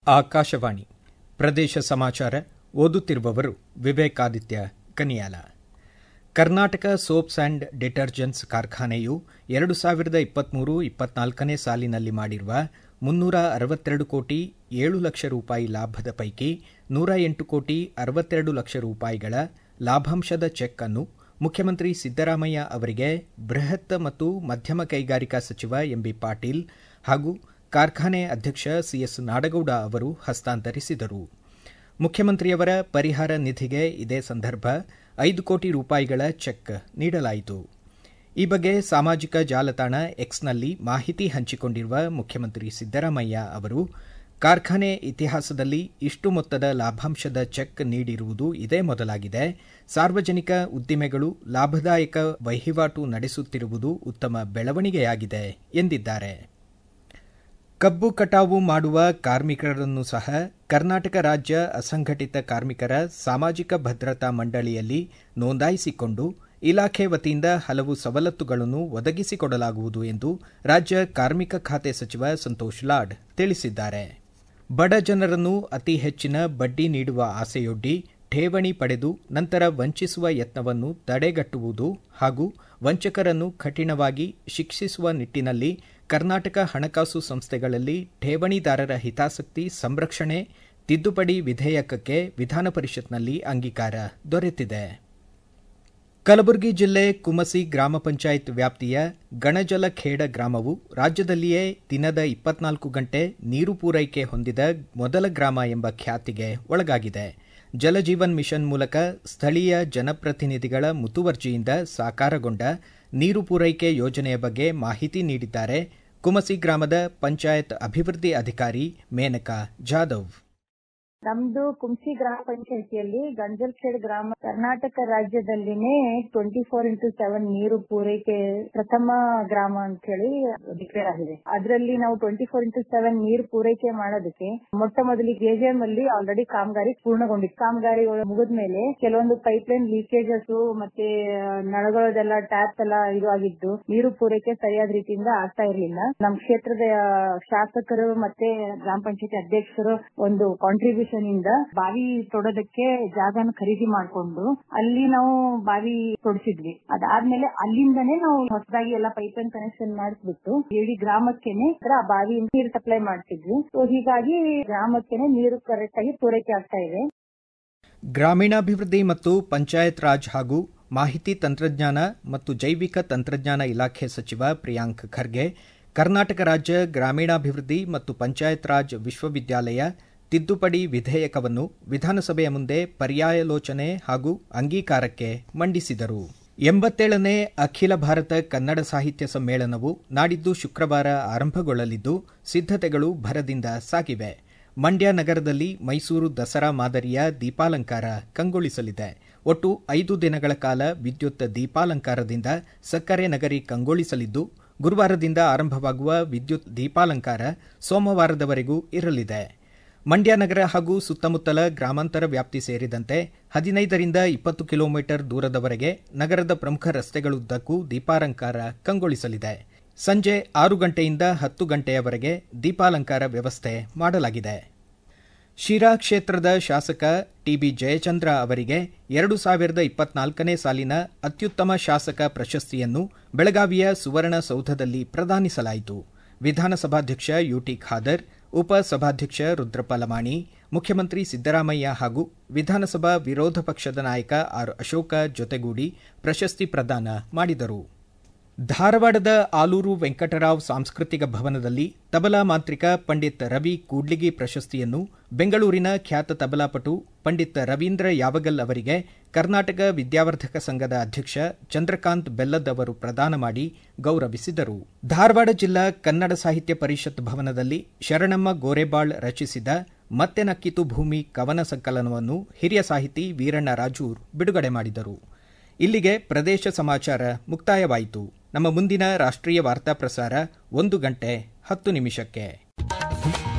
ಆಕಾಶವಾಣಿ ಪ್ರದೇಶ ಸಮಾಚಾರ ಓದುತ್ತಿರುವವರು Vivekaditya Kaniyala Karnataka soaps and detergents ಕಾರ್ಖಾನೆಯು ಎರಡು ಸಾವಿರದ ಇಪ್ಪತ್ಮೂರು ಇಪ್ಪತ್ನಾಲ್ಕನೇ ಸಾಲಿನಲ್ಲಿ ಮಾಡಿರುವ ಮುನ್ನೂರ ಅರವತ್ತೆರಡು ಕೋಟಿ ಏಳು ಲಕ್ಷ ರೂಪಾಯಿ ಲಾಭದ ಪೈಕಿ ನೂರ ಎಂಟು ಕೋಟಿ ಅರವತ್ತೆರಡು ಲಕ್ಷ ರೂಪಾಯಿಗಳ ಲಾಭಾಂಶದ ಚೆಕ್ ಅನ್ನು ಮುಖ್ಯಮಂತ್ರಿ ಸಿದ್ದರಾಮಯ್ಯ ಅವರಿಗೆ ಬೃಹತ್ ಮತ್ತು ಮಧ್ಯಮ ಕೈಗಾರಿಕಾ ಸಚಿವ ಎಂಬಿ ಪಾಟೀಲ್ ಹಾಗೂ ಕಾರ್ಖಾನೆ ಅಧ್ಯಕ್ಷ ಸಿಎಸ್ ನಾಡಗೌಡ ಅವರು ಹಸ್ತಾಂತರಿಸಿದರು ಮುಖ್ಯಮಂತ್ರಿಯವರ ಪರಿಹಾರ ನಿಧಿಗೆ ಇದೇ ಸಂದರ್ಭ ಐದು ಕೋಟಿ ರೂಪಾಯಿಗಳ ಚೆಕ್ ನೀಡಲಾಯಿತು ಈ ಬಗ್ಗೆ ಸಾಮಾಜಿಕ ಜಾಲತಾಣ ಎಕ್ಸ್ನಲ್ಲಿ ಮಾಹಿತಿ ಹಂಚಿಕೊಂಡಿರುವ ಮುಖ್ಯಮಂತ್ರಿ ಸಿದ್ದರಾಮಯ್ಯ ಅವರು ಕಾರ್ಖಾನೆ ಇತಿಹಾಸದಲ್ಲಿ ಇಷ್ಟು ಮೊತ್ತದ ಲಾಭಾಂಶದ ಚೆಕ್ ನೀಡಿರುವುದು ಇದೇ ಮೊದಲಾಗಿದೆ ಸಾರ್ವಜನಿಕ ಉದ್ದಿಮೆಗಳು ಲಾಭದಾಯಕ ವಹಿವಾಟು ನಡೆಸುತ್ತಿರುವುದು ಉತ್ತಮ ಬೆಳವಣಿಗೆಯಾಗಿದೆ ಎಂದಿದ್ದಾರೆ ಕಬ್ಬು ಕಟಾವು ಮಾಡುವ ಕಾರ್ಮಿಕರನ್ನು ಸಹ ಕರ್ನಾಟಕ ರಾಜ್ಯ ಅಸಂಘಟಿತ ಕಾರ್ಮಿಕರ ಸಾಮಾಜಿಕ ಭದ್ರತಾ ಮಂಡಳಿಯಲ್ಲಿ ನೋಂದಾಯಿಸಿಕೊಂಡು ಇಲಾಖೆ ವತಿಯಿಂದ ಹಲವು ಸವಲತ್ತುಗಳನ್ನು ಒದಗಿಸಿಕೊಡಲಾಗುವುದು ಎಂದು ರಾಜ್ಯ ಕಾರ್ಮಿಕ ಖಾತೆ ಸಚಿವ ಸಂತೋಷ್ ಲಾಡ್ ತಿಳಿಸಿದ್ದಾರೆ ಬಡ ಜನರನ್ನು ಅತಿ ಹೆಚ್ಚಿನ ಬಡ್ಡಿ ನೀಡುವ ಆಸೆಯೊಡ್ಡಿ ಠೇವಣಿ ಪಡೆದು ನಂತರ ವಂಚಿಸುವ ಯತ್ನವನ್ನು ತಡೆಗಟ್ಟುವುದು ಹಾಗೂ ವಂಚಕರನ್ನು ಕಠಿಣವಾಗಿ ಶಿಕ್ಷಿಸುವ ನಿಟ್ಟಿನಲ್ಲಿ ಕರ್ನಾಟಕ ಹಣಕಾಸು ಸಂಸ್ಥೆಗಳಲ್ಲಿ ಠೇವಣಿದಾರರ ಹಿತಾಸಕ್ತಿ ಸಂರಕ್ಷಣೆ ತಿದ್ದುಪಡಿ ವಿಧೇಯಕಕ್ಕೆ ವಿಧಾನ ಪರಿಷತ್ನಲ್ಲಿ ಅಂಗೀಕಾರ ದೊರೆತಿದೆ ಕಲಬುರಗಿ ಜಿಲ್ಲೆ ಕುಮಸಿ ಗ್ರಾಮ ಪಂಚಾಯತ್ ವ್ಯಾಪ್ತಿಯ ಗಣಜಲಖೇಡ ಗ್ರಾಮವು ರಾಜ್ಯದಲ್ಲಿಯೇ ದಿನದ ಇಪ್ಪತ್ನಾಲ್ಕು ಗಂಟೆ ನೀರು ಪೂರೈಕೆ ಹೊಂದಿದ ಮೊದಲ ಗ್ರಾಮ ಎಂಬ ಖ್ಯಾತಿಗೆ ಒಳಗಾಗಿದೆ ಜಲಜೀವನ್ ಮಿಷನ್ ಮೂಲಕ ಸ್ಥಳೀಯ ಜನಪ್ರತಿನಿಧಿಗಳ ಮುತುವರ್ಜಿಯಿಂದ ಸಾಕಾರಗೊಂಡ ನೀರು ಪೂರೈಕೆ ಯೋಜನೆಯ ಬಗ್ಗೆ ಮಾಹಿತಿ ನೀಡಿದ್ದಾರೆ ಕುಮಸಿ ಗ್ರಾಮದ ಪಂಚಾಯತ್ ಅಭಿವೃದ್ಧಿ ಅಧಿಕಾರಿ ಮೇನಕಾ ಜಾಧವ್ ನಮ್ದು ಕುಂಸಿ ಗ್ರಾಮ ಪಂಚಾಯತಿಯಲ್ಲಿ ಗಂಜಲ್ಖೇಡ್ ಗ್ರಾಮ ಕರ್ನಾಟಕ ರಾಜ್ಯದಲ್ಲಿನೇ ಟ್ವೆಂಟಿ ಫೋರ್ ಇಂಟು ಸೆವೆನ್ ನೀರು ಪೂರೈಕೆ ಪ್ರಥಮ ಗ್ರಾಮ ಅಂತ ಹೇಳಿ ಡಿಕ್ಲೇರ್ ಆಗಿದೆ ಅದರಲ್ಲಿ ನಾವು ಟ್ವೆಂಟಿ ಫೋರ್ ಇಂಟು ಸೆವೆನ್ ನೀರು ಪೂರೈಕೆ ಮಾಡೋದಕ್ಕೆ ಮೊಟ್ಟ ಮೊದಲಿಗೆ ಕೆಜಿಎಂ ಅಲ್ಲಿ ಆಲ್ರೆಡಿ ಕಾಮಗಾರಿ ಪೂರ್ಣಗೊಂಡಿತ್ತು ಕಾಮಗಾರಿ ಮುಗಿದ ಮೇಲೆ ಕೆಲವೊಂದು ಪೈಪ್ ಲೈನ್ ಲೀಕೇಜಸ್ ಮತ್ತೆ ನಳಗಳದೆಲ್ಲ ಟ್ಯಾಪ್ ಎಲ್ಲ ಇದು ಆಗಿದ್ದು ನೀರು ಪೂರೈಕೆ ಸರಿಯಾದ ರೀತಿಯಿಂದ ಆಗ್ತಾ ಇರಲಿಲ್ಲ ನಮ್ಮ ಕ್ಷೇತ್ರದ ಶಾಸಕರು ಮತ್ತೆ ಗ್ರಾಮ ಪಂಚಾಯತಿ ಅಧ್ಯಕ್ಷರು ಒಂದು ಕಾಂಟ್ರಿಬ್ಯೂಷನ್ ಇಂದ ಬಾವಿ ತೊಡೋದಕ್ಕೆ ಜಾಗನ ಖರೀದಿ ಮಾಡ್ಕೊಂಡು ಅಲ್ಲಿ ನಾವು ಬಾವಿ ತೊಡಿಸಿದ್ವಿ ಅದಾದ್ಮೇಲೆ ಅಲ್ಲಿಂದನೇ ನಾವು ಹೊಸದಾಗಿ ಎಲ್ಲ ಪೈಪ್ ಲೈನ್ ಕನೆಕ್ಷನ್ ಮಾಡಿಸ್ಬಿಟ್ಟು ಇಡೀ ಗ್ರಾಮಕ್ಕೆನೆ ಆ ಬಾವಿ ನೀರು ಸಪ್ಲೈ ಮಾಡ್ತಿದ್ವಿ ಸೊ ಹೀಗಾಗಿ ಗ್ರಾಮಕ್ಕೆನೆ ನೀರು ಕರೆಕ್ಟ್ ಆಗಿ ಪೂರೈಕೆ ಆಗ್ತಾ ಇದೆ ಗ್ರಾಮೀಣಾಭಿವೃದ್ಧಿ ಮತ್ತು ಪಂಚಾಯತ್ ರಾಜ್ ಹಾಗೂ ಮಾಹಿತಿ ತಂತ್ರಜ್ಞಾನ ಮತ್ತು ಜೈವಿಕ ತಂತ್ರಜ್ಞಾನ ಇಲಾಖೆ ಸಚಿವ ಪ್ರಿಯಾಂಕ್ ಖರ್ಗೆ ಕರ್ನಾಟಕ ರಾಜ್ಯ ಗ್ರಾಮೀಣಾಭಿವೃದ್ಧಿ ಮತ್ತು ಪಂಚಾಯತ್ ರಾಜ್ ವಿಶ್ವವಿದ್ಯಾಲಯ ತಿದ್ದುಪಡಿ ವಿಧೇಯಕವನ್ನು ವಿಧಾನಸಭೆಯ ಮುಂದೆ ಪರ್ಯಾಯಲೋಚನೆ ಹಾಗೂ ಅಂಗೀಕಾರಕ್ಕೆ ಮಂಡಿಸಿದರು ಎಂಬತ್ತೇಳನೇ ಅಖಿಲ ಭಾರತ ಕನ್ನಡ ಸಾಹಿತ್ಯ ಸಮ್ಮೇಳನವು ನಾಡಿದ್ದು ಶುಕ್ರವಾರ ಆರಂಭಗೊಳ್ಳಲಿದ್ದು ಸಿದ್ದತೆಗಳು ಭರದಿಂದ ಸಾಗಿವೆ ಮಂಡ್ಯ ನಗರದಲ್ಲಿ ಮೈಸೂರು ದಸರಾ ಮಾದರಿಯ ದೀಪಾಲಂಕಾರ ಕಂಗೊಳಿಸಲಿದೆ ಒಟ್ಟು ಐದು ದಿನಗಳ ಕಾಲ ವಿದ್ಯುತ್ ದೀಪಾಲಂಕಾರದಿಂದ ಸಕ್ಕರೆ ನಗರಿ ಕಂಗೊಳಿಸಲಿದ್ದು ಗುರುವಾರದಿಂದ ಆರಂಭವಾಗುವ ವಿದ್ಯುತ್ ದೀಪಾಲಂಕಾರ ಸೋಮವಾರದವರೆಗೂ ಇರಲಿದೆ ಮಂಡ್ಯ ನಗರ ಹಾಗೂ ಸುತ್ತಮುತ್ತಲ ಗ್ರಾಮಾಂತರ ವ್ಯಾಪ್ತಿ ಸೇರಿದಂತೆ ಹದಿನೈದರಿಂದ ಇಪ್ಪತ್ತು ಕಿಲೋಮೀಟರ್ ದೂರದವರೆಗೆ ನಗರದ ಪ್ರಮುಖ ರಸ್ತೆಗಳುದ್ದಕ್ಕೂ ದೀಪಾಲಂಕಾರ ಕಂಗೊಳಿಸಲಿದೆ ಸಂಜೆ ಆರು ಗಂಟೆಯಿಂದ ಹತ್ತು ಗಂಟೆಯವರೆಗೆ ದೀಪಾಲಂಕಾರ ವ್ಯವಸ್ಥೆ ಮಾಡಲಾಗಿದೆ ಶಿರಾ ಕ್ಷೇತ್ರದ ಶಾಸಕ ಟಿಬಿ ಜಯಚಂದ್ರ ಅವರಿಗೆ ಎರಡು ಸಾವಿರದ ಇಪ್ಪತ್ನಾಲ್ಕನೇ ಸಾಲಿನ ಅತ್ಯುತ್ತಮ ಶಾಸಕ ಪ್ರಶಸ್ತಿಯನ್ನು ಬೆಳಗಾವಿಯ ಸುವರ್ಣಸೌಧದಲ್ಲಿ ಪ್ರದಾನಿಸಲಾಯಿತು ವಿಧಾನಸಭಾಧ್ಯಕ್ಷ ಯುಟಿ ಖಾದರ್ ಉಪಸಭಾಧ್ಯಕ್ಷ ರುದ್ರಪ್ಪ ಲಮಾಣಿ ಮುಖ್ಯಮಂತ್ರಿ ಸಿದ್ದರಾಮಯ್ಯ ಹಾಗೂ ವಿಧಾನಸಭಾ ವಿರೋಧ ಪಕ್ಷದ ನಾಯಕ ಆರ್ ಅಶೋಕ ಜೊತೆಗೂಡಿ ಪ್ರಶಸ್ತಿ ಪ್ರದಾನ ಮಾಡಿದರು ಧಾರವಾಡದ ಆಲೂರು ವೆಂಕಟರಾವ್ ಸಾಂಸ್ಕೃತಿಕ ಭವನದಲ್ಲಿ ತಬಲಾ ಮಾಂತ್ರಿಕ ಪಂಡಿತ್ ರವಿ ಕೂಡ್ಲಿಗಿ ಪ್ರಶಸ್ತಿಯನ್ನು ಬೆಂಗಳೂರಿನ ಖ್ಯಾತ ತಬಲಾಪಟು ಪಂಡಿತ್ ರವೀಂದ್ರ ಯಾವಗಲ್ ಅವರಿಗೆ ಕರ್ನಾಟಕ ವಿದ್ಯಾವರ್ಧಕ ಸಂಘದ ಅಧ್ಯಕ್ಷ ಚಂದ್ರಕಾಂತ್ ಬೆಲ್ಲದ್ ಅವರು ಪ್ರದಾನ ಮಾಡಿ ಗೌರವಿಸಿದರು ಧಾರವಾಡ ಜಿಲ್ಲಾ ಕನ್ನಡ ಸಾಹಿತ್ಯ ಪರಿಷತ್ ಭವನದಲ್ಲಿ ಶರಣಮ್ಮ ಗೋರೆಬಾಳ್ ರಚಿಸಿದ ಮತ್ತೆ ನಕ್ಕಿತು ಭೂಮಿ ಕವನ ಸಂಕಲನವನ್ನು ಹಿರಿಯ ಸಾಹಿತಿ ವೀರಣ್ಣ ರಾಜೂರ್ ಬಿಡುಗಡೆ ಮಾಡಿದರು ಇಲ್ಲಿಗೆ ಪ್ರದೇಶ ಸಮಾಚಾರ ಮುಕ್ತಾಯವಾಯಿತು ನಮ್ಮ ಮುಂದಿನ ರಾಷ್ಟ್ರೀಯ ವಾರ್ತಾ ಪ್ರಸಾರ ಒಂದು ಗಂಟೆ ಹತ್ತು ನಿಮಿಷಕ್ಕೆ